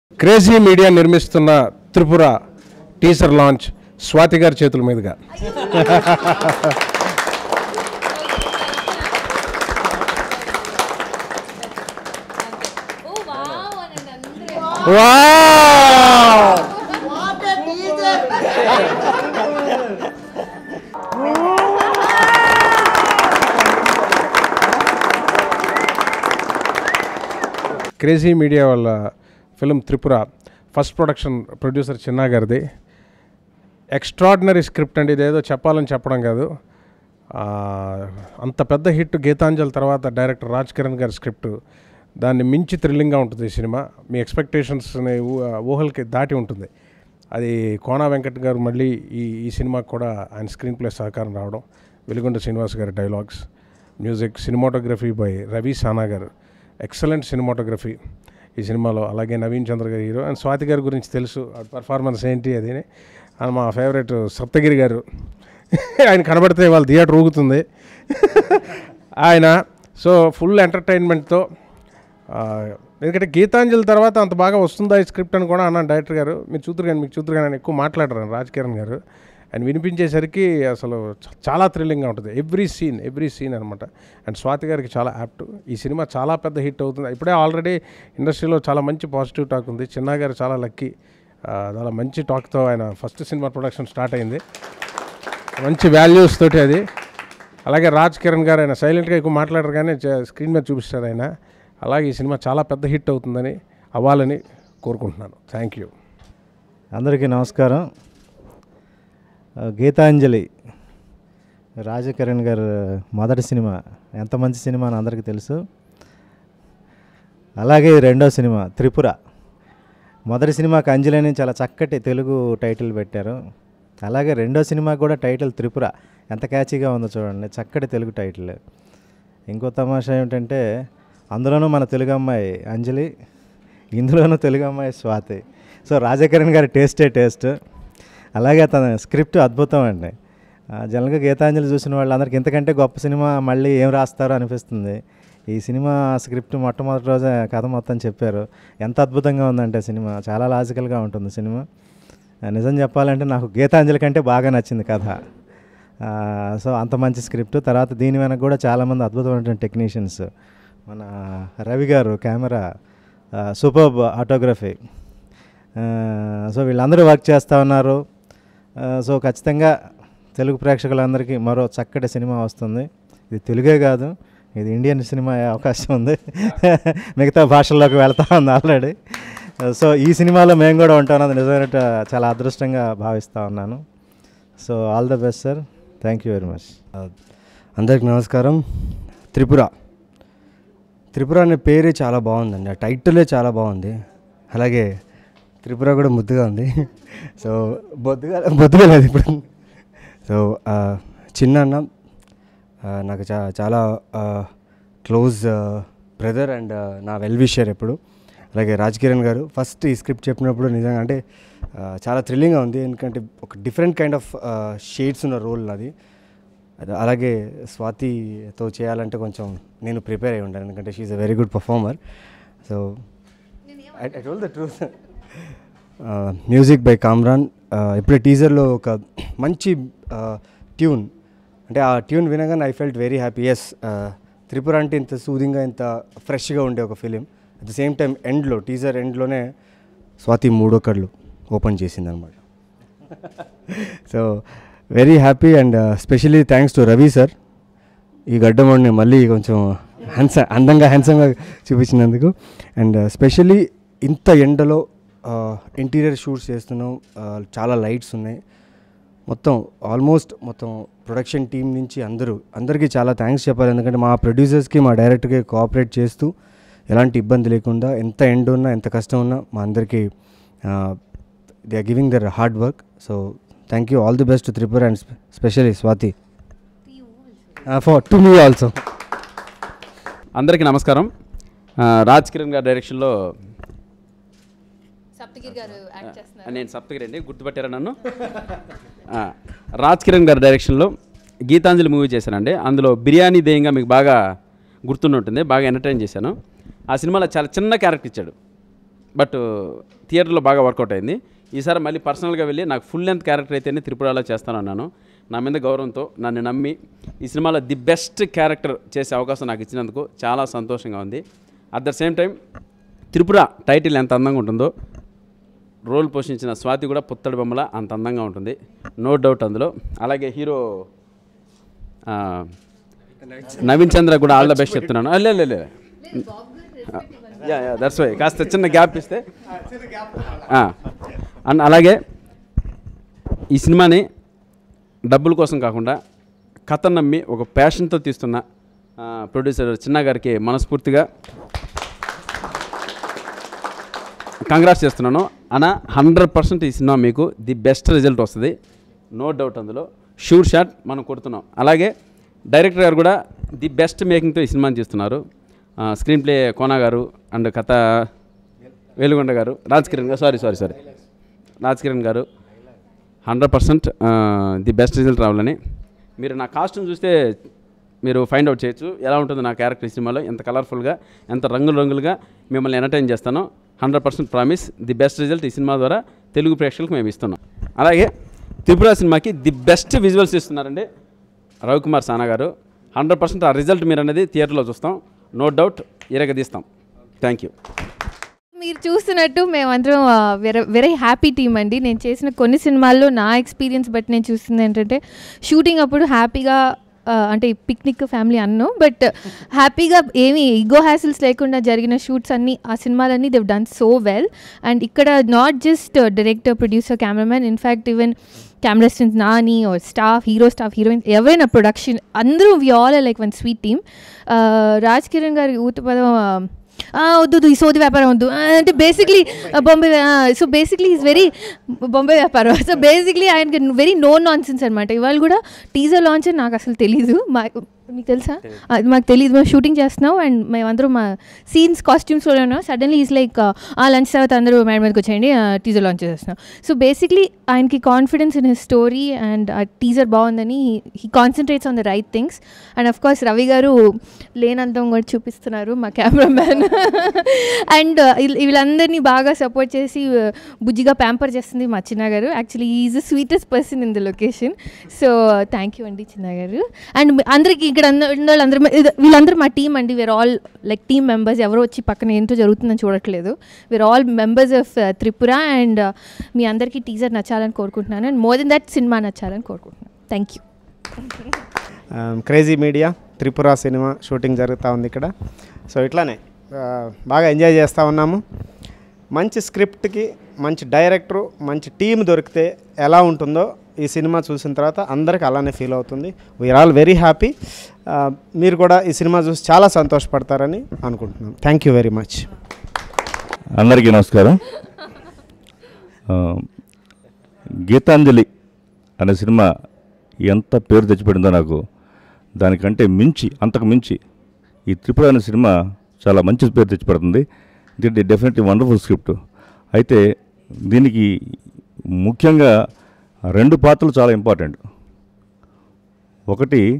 Crazy media నిర్మిస్తున్న Tripura teaser launch Swathi గారి చేతుల మీదుగా ఓ వావ్ అనండి అందరూ వావ్! క్రేజీ మీడియా వాళ్ళ film Tripura first production producer Chinna గారిది ఎక్స్ట్రాడినరీ స్క్రిప్ట్ అండి ఇదేదో చెప్పాలని చెప్పడం కాదు ఆ, అంత పెద్ద హిట్ గీతాంజలి తర్వాత డైరెక్టర్ రాజ్ కిరణ్ గారి స్క్రిప్ట్ దాన్ని మించి థ్రిల్లింగ్గా ఉంటుంది ఈ సినిమా మీ ఎక్స్పెక్టేషన్స్ని ఊహలకి దాటి ఉంటుంది అది కోనా వెంకట్ గారు మళ్ళీ ఈ ఈ సినిమాకి కూడా ఆయన స్క్రీన్ ప్లే సహకారం రావడం వెలుగొండ శ్రీనివాస్ గారి dialogues music cinematography by Ravi Sana గారు ఎక్సలెంట్ సినిమాటోగ్రఫీ ఈ సినిమాలో అలాగే నవీన్ చంద్ర గారి హీరో అండ్ స్వాతి గారి గురించి తెలుసు ఆ పర్ఫార్మెన్స్ ఏంటి అది అండ్ మా ఫేవరెట్ సప్తగిరి గారు ఆయన కనబడితే వాళ్ళ థియేటర్ ఊగుతుంది ఆయన సో ఫుల్ ఎంటర్టైన్మెంట్తో ఆ, ఎందుకంటే గీతాంజలి తర్వాత అంత బాగా వస్తుందా ఈ స్క్రిప్ట్ అని కూడా అన్నాను డైరెక్టర్ గారు మీరు చూతురు కానీ మీకు చూతురు కానీ ఆయన ఎక్కువ మాట్లాడరు రాజ్ కిరణ్ గారు ఆయన వినిపించేసరికి అసలు చ- చాలా థ్రిల్లింగ్గా ఉంటుంది ఎవ్రీ సీన్ ఎవ్రీ సీన్ అనమాట అండ్ స్వాతి గారికి చాలా యాప్ట్ ఈ సినిమా చాలా పెద్ద హిట్ అవుతుంది ఇప్పుడే ఆల్రెడీ ఇండస్ట్రీలో చాలా మంచి పాజిటివ్ టాక్ ఉంది చిన్నా గారు చాలా లక్కీ చాలా మంచి టాక్తో ఆయన ఫస్ట్ సినిమా ప్రొడక్షన్ స్టార్ట్ అయింది మంచి వాల్యూస్ తోటి అది అలాగే రాజ్ కిరణ్ గారు ఆయన సైలెంట్గా ఎక్కువ మాట్లాడరు కానీ చ- స్క్రీన్ మీద చూపిస్తారు ఆయన అలాగే ఈ సినిమా చాలా పెద్ద హిట్ అవుతుందని అవ్వాలని కోరుకుంటున్నాను థ్యాంక్ యూ అందరికీ నమస్కారం ఆ, గీతాంజలి రాజకిరణ్ గారు మొదటి సినిమా ఎంత మంచి సినిమా అని అందరికీ తెలుసు అలాగే ఇది రెండో సినిమా త్రిపుర మొదటి సినిమాకి అంజలి అని చాలా చక్కటి తెలుగు టైటిల్ పెట్టారు అలాగే రెండో సినిమా కూడా టైటిల్ త్రిపుర ఎంత క్యాచీగా ఉందో చూడండి చక్కటి తెలుగు టైటిల్ ఇంకో తమాషా ఏమిటంటే అందులోనూ మన తెలుగు అమ్మాయి అంజలి ఇందులోనూ తెలుగు అమ్మాయి స్వాతి సో రాజకిరణ్ గారి టేస్టే టేస్ట్ అలాగే తన స్క్రిప్ట్ అద్భుతం అండి ఆ, జనరల్గా గీతాంజలి చూసిన వాళ్ళందరికీ ఇంతకంటే గొప్ప సినిమా మళ్ళీ ఏం రాస్తారో అనిపిస్తుంది ఈ సినిమా స్క్రిప్ట్ మొట్టమొదటి రోజే కథ మొత్తం చెప్పారు ఎంత అద్భుతంగా ఉందంటే సినిమా చాలా లాజికల్గా ఉంటుంది సినిమా ఆ, నిజం చెప్పాలంటే నాకు గీతాంజలి కంటే బాగా నచ్చింది కథ ఆ, సో అంత మంచి స్క్రిప్ట్ తర్వాత దీని వెనక కూడా చాలామంది అద్భుతమైనటువంటి టెక్నీషియన్స్ మన రవి గారు కెమెరా సూపర్ ఆటోగ్రఫీ సో వీళ్ళందరూ వర్క్ చేస్తూ ఉన్నారు ఆ, సో ఖచ్చితంగా తెలుగు ప్రేక్షకులందరికీ మరో చక్కటి సినిమా వస్తుంది ఇది తెలుగే కాదు ఇది ఇండియన్ సినిమా అయ్యే అవకాశం ఉంది మిగతా భాషల్లోకి వెళ్తా ఉంది ఆల్రెడీ సో ఈ సినిమాలో మేము కూడా ఉంటామన్నది నిజమైన చాలా అదృష్టంగా భావిస్తూ ఉన్నాను so all the best sir thank you very much అందరికి నమస్కారం త్రిపుర త్రిపుర అనే పేరే చాలా బాగుందండి ఆ టైటిలే చాలా బాగుంది అలాగే త్రిపుర కూడా ముద్దుగా ఉంది సో బొద్దుగా బొద్దుగా లేదు ఇప్పుడు సో ఆ, చిన్న అన్న ఆ, నాకు చా చాలా క్లోజ్ బ్రదర్ అండ్ నా వెల్ విషర్ ఎప్పుడు అలాగే రాజ్ కిరణ్ గారు ఫస్ట్ ఈ స్క్రిప్ట్ చెప్పినప్పుడు నిజంగా అంటే ఆ, చాలా థ్రిల్లింగ్గా ఉంది ఎందుకంటే ఒక డిఫరెంట్ కైండ్ ఆఫ్ షేడ్స్ ఉన్న రోల్ నాది అది అలాగే స్వాతితో చేయాలంటే కొంచెం నేను ప్రిపేర్ అయి ఉంటాను ఎందుకంటే she a very good performer so I told the truth music by Kamran ఇప్పుడే టీజర్లో ఒక మంచి ట్యూన్ అంటే ఆ ట్యూన్ వినగానే I felt very happy as Tripura అంటే ఇంత సూదింగ్గా ఇంత ఫ్రెష్గా ఉండే ఒక film at the same time ఎండ్లో టీజర్ ఎండ్లోనే స్వాతి మూడో కళ్ళు ఓపెన్ చేసింది అనమాట so very happy and specially thanks to Ravi sir ఈ గడ్డమోడిని మళ్ళీ కొంచెం హ్యాండ్స అందంగా హ్యాండ్సమ్గా చూపించినందుకు అండ్ స్పెషలీ ఇంత ఎండలో ఇంటీరియర్ షూట్స్ చేస్తున్నాం ఆ, చాలా లైట్స్ ఉన్నాయి మొత్తం ఆల్మోస్ట్ మొత్తం ప్రొడక్షన్ టీం నుంచి అందరూ అందరికీ చాలా థ్యాంక్స్ చెప్పాలి ఎందుకంటే మా ప్రొడ్యూసర్స్కి మా డైరెక్టర్కి కోఆపరేట్ చేస్తూ ఎలాంటి ఇబ్బంది లేకుండా ఎంత ఎండ్ ఉన్నా ఎంత కష్టం ఉన్నా మా అందరికీ they are giving their hard work so thank you all the best Tripura and specially Swathi for to me also అందరికీ నమస్కారం ఆ, రాజ్ కిరణ్ గారి డైరెక్షన్లో సప్తగిరి గారు యాక్ట్ చేస్తున్నారు నేను సప్తగిరి అండి గుర్తుపట్టారా నన్ను ఆ, రాజ్ కిరణ్ గారి డైరెక్షన్లో గీతాంజలి మూవీ చేశానండి అందులో బిర్యానీ దేయంగా మీకు బాగా గుర్తుండి ఉంటుంది బాగా ఎంటర్టైన్ చేశాను ఆ సినిమాలో చాలా చిన్న క్యారెక్టర్ ఇచ్చాడు బట్ థియేటర్లో బాగా వర్కౌట్ అయింది ఈసారి మళ్ళీ పర్సనల్గా వెళ్ళి నాకు ఫుల్ లెంత్ క్యారెక్టర్ అయితేనే త్రిపురలో చేస్తానన్నాను నా మీద గౌరవంతో నన్ను నమ్మి ఈ సినిమాలో ది బెస్ట్ క్యారెక్టర్ చేసే అవకాశం నాకు ఇచ్చినందుకు చాలా సంతోషంగా ఉంది at the same time Tripura title ఎంత అందంగా ఉంటుందో రోల్ పోషించిన స్వాతి కూడా పుత్తడి బొమ్మల అంత అందంగా ఉంటుంది నో డౌట్ అందులో అలాగే హీరో ఆ, నవీన్ చంద్ర కూడా ఆల్ ద బెస్ట్ చెప్తున్నాను ఆ, లే లే, లే యా యా దట్స్ వై కాస్త చిన్న గ్యాప్ ఇస్తే ఆ, అండ్ అలాగే ఈ సినిమాని డబ్బుల కోసం కాకుండా కథ నమ్మి ఒక ప్యాషన్తో తీస్తున్న ఆ, ప్రొడ్యూసర్ చిన్న గారికి మనస్ఫూర్తిగా కంగ్రాట్స్ చేస్తున్నాను అన్న హండ్రెడ్ పర్సెంట్ ఈ సినిమా మీకు ది బెస్ట్ రిజల్ట్ వస్తుంది నో డౌట్ అందులో షూర్ షాట్ మనం కొడుతున్నాం అలాగే డైరెక్టర్ గారు కూడా ది బెస్ట్ మేకింగ్తో ఈ సినిమాని తీస్తున్నారు స్క్రీన్ ప్లే కోనా గారు అండ్ కథ వేలుగొండ గారు రాజ్ కిరణ్ గారు sorry sorry sorry Raj Kiran గారు hundred percent the best result రావాలని మీరు నా కాస్ట్యూమ్ చూస్తే మీరు ఫైండ్ అవుట్ చేయొచ్చు ఎలా ఉంటుంది నా క్యారెక్టర్ ఈ సినిమాలో ఎంత కలర్ఫుల్గా ఎంత రంగులు రంగులుగా మిమ్మల్ని ఎంటర్టైన్ చేస్తానో hundred percent promise the best result ఈ సినిమా ద్వారా తెలుగు ప్రేక్షకులకు మేము ఇస్తున్నాం అలాగే త్రిపుర సినిమాకి ది బెస్ట్ విజువల్స్ ఇస్తున్నారండి రవికుమార్ సానా గారు హండ్రెడ్ పర్సెంట్ ఆ రిజల్ట్ మీరు అనేది థియేటర్లో చూస్తాం నో డౌట్ ఇరగదీస్తాం థ్యాంక్ యూ మీరు చూస్తున్నట్టు మేమందరం వెరీ వెరీ హ్యాపీ టీమ్ అండి నేను చేసిన కొన్ని సినిమాల్లో నా ఎక్స్పీరియన్స్ బట్టి నేను చూస్తుంది ఏంటంటే షూటింగ్ అప్పుడు హ్యాపీగా ఆ, అంటే పిక్నిక్ ఫ్యామిలీ అన్నో బట్ హ్యాపీగా ఏమీ ఈగో హ్యాసిల్స్ లేకుండా జరిగిన షూట్స్ అన్నీ ఆ సినిమాలన్నీ they've done so well and ఇక్కడ not just director producer cameraman in fact even camera స్టెన్స్ నాని or staff hero staff heroine ఎవరైనా ప్రొడక్షన్ అందరూ we all like one sweet team Raj Kiran గారి ఊత పదం ఆ, వద్దు వద్దు, ఈ సోది వ్యాపారం వద్దు ఆ, అంటే basically Bombay so basically is very Bombay వ్యాపారం సో బేసిక్లీ ఆయనకి వెరీ నో నాన్ సెన్స్ అనమాట ఇవాళ కూడా టీజర్ లాంచ్ అని నాకు అసలు తెలీదు మా మీకు తెలుసా అది మాకు తెలియదు మేము షూటింగ్ చేస్తున్నాం అండ్ మేమందరం మా సీన్స్ కాస్ట్యూమ్స్లో ఉన్నాం సడన్లీ ఈజ్ లైక్ ఆ లంచ్ తర్వాత అందరూ మేడం మీదకి వచ్చేయండి టీజర్ లాంచ్ చేస్తున్నాం సో బేసిక్లీ ఆయనకి confidence in his story and ఆ టీజర్ బాగుందని he concentrates on the right things and of course Ravi గారు లేనంతం కూడా చూపిస్తున్నారు మా కెమెరామ్యాన్ అండ్ వీళ్ళందరినీ బాగా సపోర్ట్ చేసి uh, బుజ్జిగా ప్యాంపర్ చేస్తుంది మా చిన్న గారు actually is the sweetest person in the location so thank you అండి చిన్న గారు అండ్ అందరికీ ఇక్కడ ఉన్న ఉన్న వాళ్ళందరూ ఇది- వీళ్ళందరూ మా టీం అండి we're all like team members ఎవరో వచ్చి పక్కన ఏంటో జరుగుతుందని చూడట్లేదు we're all members of Tripura and మీ అందరికీ టీజర్ నచ్చాలని కోరుకుంటున్నాను అండ్ మోర్ దెన్ దట్ సినిమా నచ్చాలని కోరుకుంటున్నాను thank you crazy media Tripura సినిమా షూటింగ్ జరుగుతూ ఉంది ఇక్కడ సో ఇట్లానే ఆ, బాగా ఎంజాయ్ చేస్తూ ఉన్నాము మంచి స్క్రిప్ట్కి మంచి డైరెక్టరు మంచి టీం దొరికితే ఎలా ఉంటుందో ఈ సినిమా చూసిన తర్వాత అందరికి అలానే ఫీల్ అవుతుంది వీఆర్ ఆల్ వెరీ హ్యాపీ మీరు కూడా ఈ సినిమా చూసి చాలా సంతోషపడతారని అనుకుంటున్నాం థ్యాంక్ యూ వెరీ మచ్ అందరికీ నమస్కారం ఆ, గీతాంజలి అనే సినిమా ఎంత పేరు తెచ్చిపెట్టిందో నాకు దానికంటే మించి అంతకు మించి ఈ త్రిపుర అనే సినిమా చాలా మంచి పేరు తెచ్చిపెడుతుంది దీనికి డెఫినెట్లీ వండర్ఫుల్ స్క్రిప్ట్ అయితే దీనికి ముఖ్యంగా రెండు పాత్రలు చాలా ఇంపార్టెంట్ ఒకటి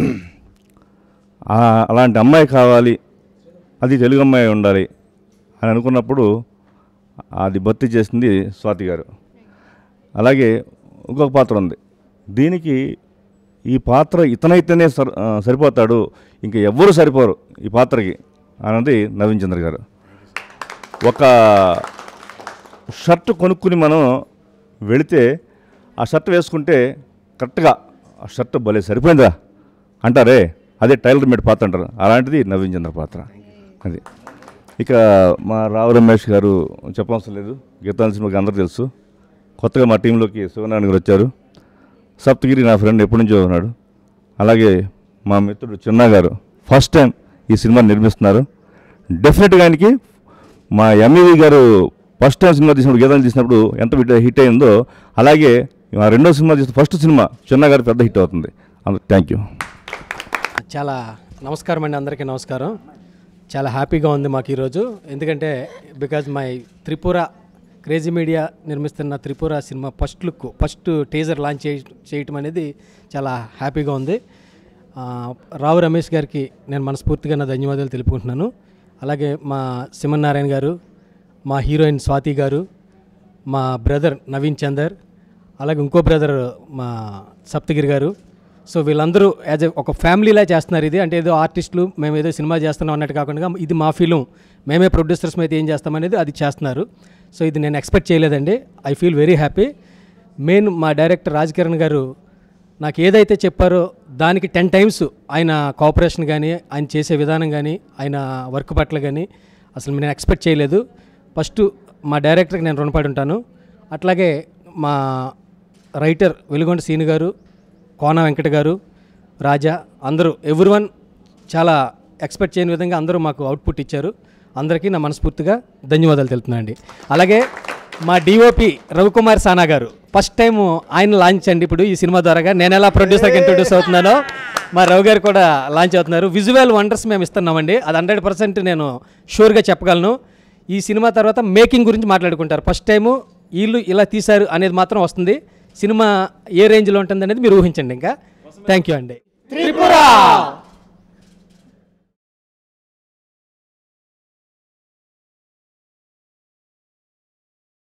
ఆ, అలాంటి అమ్మాయి కావాలి అది తెలుగు అమ్మాయి ఉండాలి అని అనుకున్నప్పుడు అది భర్తీ చేసింది స్వాతి గారు అలాగే ఇంకొక పాత్ర ఉంది దీనికి ఈ పాత్ర ఇతనైతేనే సర్ ఆ, సరిపోతాడు ఇంకా ఎవ్వరూ సరిపోరు ఈ పాత్రకి అన్నది నవీన్ చంద్ర గారు ఒక షర్ట్ కొనుక్కుని మనం వెళితే ఆ షర్ట్ వేసుకుంటే కరెక్ట్గా ఆ షర్ట్ భలే సరిపోయిందా అంటారే అదే టైలర్ మేడ్ పాత్ర అంటారు అలాంటిది నవీన్ చంద్ర పాత్ర అది ఇక మా రావు రమేష్ గారు చెప్పవలసిన లేదు గీతాల సినిమాకి అందరూ తెలుసు కొత్తగా మా టీంలోకి శివనారాయణ గారు వచ్చారు సప్తగిరి నా ఫ్రెండ్ ఎప్పటి నుంచో ఉన్నాడు అలాగే మా మిత్రుడు చిన్న గారు ఫస్ట్ టైం ఈ సినిమా నిర్మిస్తున్నారు డెఫినెట్గా ఆయనకి మా ఎంఈవి గారు ఫస్ట్ టైం సినిమా తీసినప్పుడు గీతాలు తీసినప్పుడు ఎంత హిట్ హిట్ అయిందో అలాగే మా రెండో సినిమా తీసిన ఫస్ట్ సినిమా చిన్న గారు పెద్ద హిట్ అవుతుంది థ్యాంక్ యూ చాలా నమస్కారం అండి అందరికీ నమస్కారం చాలా హ్యాపీగా ఉంది మాకు ఈరోజు ఎందుకంటే because my Tripura crazy media నిర్మిస్తున్న త్రిపుర సినిమా first look first teaser launch చేయ చేయటం అనేది చాలా హ్యాపీగా ఉంది ఆ, రావు రమేష్ గారికి నేను మనస్ఫూర్తిగా నా ధన్యవాదాలు తెలుపుకుంటున్నాను అలాగే మా నారాయణ గారు మా హీరోయిన్ స్వాతి గారు మా బ్రదర్ నవీన్ చందర్ అలాగే ఇంకో బ్రదర్ మా సప్తగిరి గారు సో వీళ్ళందరూ యాజ్ ఎ ఒక ఫ్యామిలీలా చేస్తున్నారు ఇది అంటే ఏదో ఆర్టిస్టులు మేము ఏదో సినిమా చేస్తున్నాం అన్నట్టు కాకుండా ఇది మా ఫిలిం మేమే ప్రొడ్యూసర్స్ అయితే ఏం చేస్తామనేది అది చేస్తున్నారు సో ఇది నేను ఎక్స్పెక్ట్ చేయలేదండి I feel very happy main మా డైరెక్టర్ రాజ్ కిరణ్ గారు నాకు ఏదైతే చెప్పారో దానికి టెన్ టైమ్స్ ఆయన కోఆపరేషన్ కానీ ఆయన చేసే విధానం కానీ ఆయన వర్క్ పట్ల కానీ అసలు నేను ఎక్స్పెక్ట్ చేయలేదు ఫస్ట్ మా డైరెక్టర్కి నేను రుణపడి ఉంటాను అట్లాగే మా రైటర్ వెలుగొండ సీను గారు కోన వెంకట గారు రాజా అందరూ ఎవ్రీ వన్ చాలా ఎక్స్పెక్ట్ చేయని విధంగా అందరూ మాకు అవుట్పుట్ ఇచ్చారు అందరికీ నా మనస్ఫూర్తిగా ధన్యవాదాలు తెలుపుతున్నాను అండి అలాగే మా డిఓపి రవికుమార్ సానా గారు ఫస్ట్ టైం ఆయన లాంచ్ అండి ఇప్పుడు ఈ సినిమా ద్వారాగా నేను ఎలా ప్రొడ్యూసర్కి ఇంట్రొడ్యూస్ అవుతున్నానో మా రవి గారు కూడా లాంచ్ అవుతున్నారు విజువల్ వండర్స్ మేము ఇస్తున్నామండి అది హండ్రెడ్ పర్సెంట్ నేను షూర్గా చెప్పగలను ఈ సినిమా తర్వాత మేకింగ్ గురించి మాట్లాడుకుంటారు ఫస్ట్ టైము వీళ్ళు ఇలా తీశారు అనేది మాత్రం వస్తుంది సినిమా ఏ రేంజ్లో ఉంటుంది అనేది మీరు ఊహించండి ఇంకా థ్యాంక్ యూ అండి త్రిపుర